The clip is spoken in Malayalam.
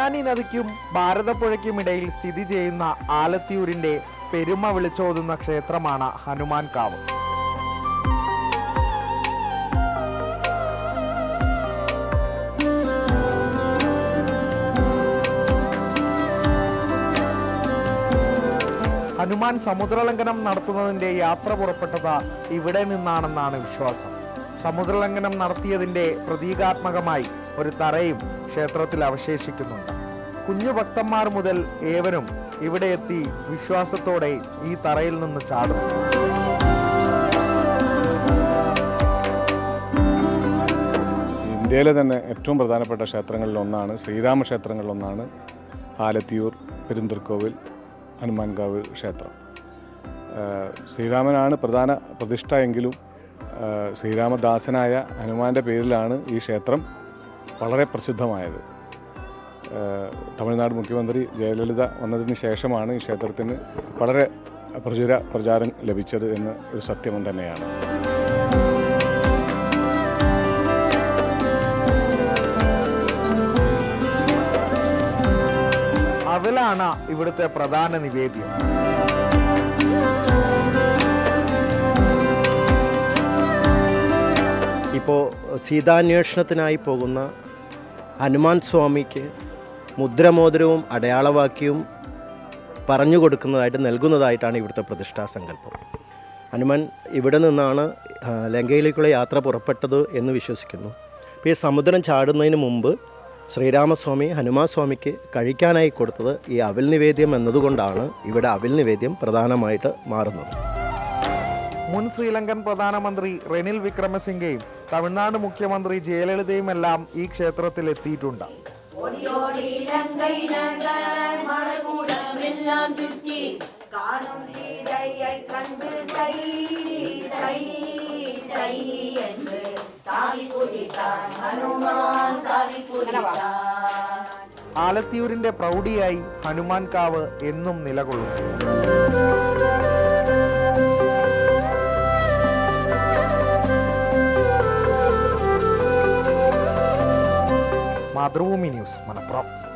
ഭവാനി നദിക്കും ഭാരതപ്പുഴയ്ക്കുമിടയിൽ സ്ഥിതി ചെയ്യുന്ന ആലത്തിയൂരിന്റെ പെരുമ വിളിച്ചോതുന്ന ക്ഷേത്രമാണ് ഹനുമാൻ കാവ് ഹനുമാൻ സമുദ്രലംഘനം നടത്തുന്നതിന്റെ യാത്ര പുറപ്പെട്ടത് ഇവിടെ നിന്നാണെന്നാണ് വിശ്വാസം സമുദ്രലംഘനം നടത്തിയതിന്റെ പ്രതീകാത്മകമായി ഒരു തറയും ക്ഷേത്രത്തിൽ അവശേഷിക്കുന്നുണ്ട് കുഞ്ഞു ഭക്തന്മാർ മുതൽ ഏവരും ഇവിടെ എത്തി വിശ്വാസത്തോടെ ഈ തറയിൽ നിന്ന് ചാടും ഇന്ത്യയിലെ തന്നെ ഏറ്റവും പ്രധാനപ്പെട്ട ക്ഷേത്രങ്ങളിൽ ഒന്നാണ് ശ്രീരാമ ക്ഷേത്രങ്ങളിലൊന്നാണ് ആലത്തിയൂർ പെരുന്തൃക്കോവിൽ ഹനുമാൻകാവ് ക്ഷേത്രം ഏഹ് ശ്രീരാമനാണ് പ്രധാന പ്രതിഷ്ഠ എങ്കിലും ഏഹ് ശ്രീരാമദാസനായ ഹനുമാൻ്റെ പേരിലാണ് ഈ ക്ഷേത്രം വളരെ പ്രസിദ്ധമായത് ഏഹ് തമിഴ്നാട് മുഖ്യമന്ത്രി ജയലളിത വന്നതിന് ശേഷമാണ് ഈ ക്ഷേത്രത്തിന് വളരെ പ്രചുര പ്രചാരം ലഭിച്ചത് എന്ന് ഒരു സത്യം തന്നെയാണ് അവലാണ് ഇവിടുത്തെ പ്രധാന നിവേദ്യം ഇപ്പോൾ സീതാന്വേഷണത്തിനായി പോകുന്ന ഹനുമാൻ സ്വാമിക്ക് മുദ്രമോതിരവും അടയാളവാക്യവും പറഞ്ഞു കൊടുക്കുന്നതായിട്ട് നൽകുന്നതായിട്ടാണ് ഇവിടുത്തെ പ്രതിഷ്ഠാ സങ്കല്പം ഹനുമാൻ ഇവിടെ നിന്നാണ് ആ, ലങ്കയിലേക്കുള്ള യാത്ര പുറപ്പെട്ടത് എന്ന് വിശ്വസിക്കുന്നു ഇപ്പോൾ ഈ സമുദ്രം ചാടുന്നതിന് മുമ്പ് ശ്രീരാമസ്വാമി ഹനുമാൻ സ്വാമിക്ക് കഴിക്കാനായി കൊടുത്തത് ഈ അവിൽ നിവേദ്യം എന്നതുകൊണ്ടാണ് ഇവിടെ അവിൽ നിവേദ്യം പ്രധാനമായിട്ട് മാറുന്നത് മുൻ ശ്രീലങ്കൻ പ്രധാനമന്ത്രി റെനിൽ വിക്രമസിംഗയും തമിഴ്നാട് മുഖ്യമന്ത്രി ജയലളിതയുമെല്ലാം ഈ ക്ഷേത്രത്തിൽ എത്തിയിട്ടുണ്ട് ഓടിയോടി ലങ്കൈ നഗർ മഴകൂടമെല്ലാം ചുറ്റി കാണും സീതയെ കണ്ട് തൈ തൈ തൈ എന്ന് താവി കുതിക്കാൻ ഹനുമാൻ താവി കുതിക്കാൻ ആലത്തിയൂരിന്റെ പ്രൗഢിയായി ഹനുമാൻ കാവ് എന്നും നിലകൊള്ളും മാതൃഭൂമി ന്യൂസ് മലപ്പുറം